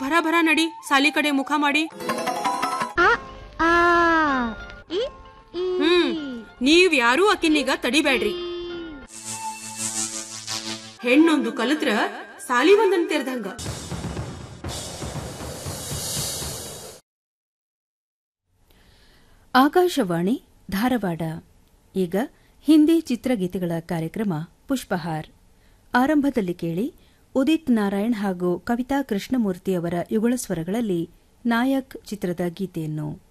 ಭರ ಭರ ನಡಿ ಸಾಲಿ ಕಡೆ ಮುಖ ಮಾಡಿ ಆ ಆ ಇ ಈ ಹ್ಮ್ ನೀವ್ ಯಾರೂ ಅಕಿನೀಗ ತಡಿಬ್ಯಾಡ್ರಿ ಹೆಣ್ಣೊಂದು ಕಲಿತ್ರ ಸಾಲಿ ಒಂದನ್ ತೆರೆದಂಗ ಆಕಾಶವಾಣಿ ಧಾರವಾಡ ಈಗ ಹಿಂದಿ ಚಿತ್ರಗೀತೆಗಳ ಕಾರ್ಯಕ್ರಮ ಪುಷ್ಪಹಾರ್ ಆರಂಭದಲ್ಲಿ ಕೇಳಿ ಉದಿತ್ ನಾರಾಯಣ್ ಹಾಗೂ ಕವಿತಾ ಕೃಷ್ಣಮೂರ್ತಿ ಅವರ ಯುಗಳ ಸ್ವರಗಳಲ್ಲಿ ನಾಯಕ್ ಚಿತ್ರದ ಗೀತೆಯನ್ನು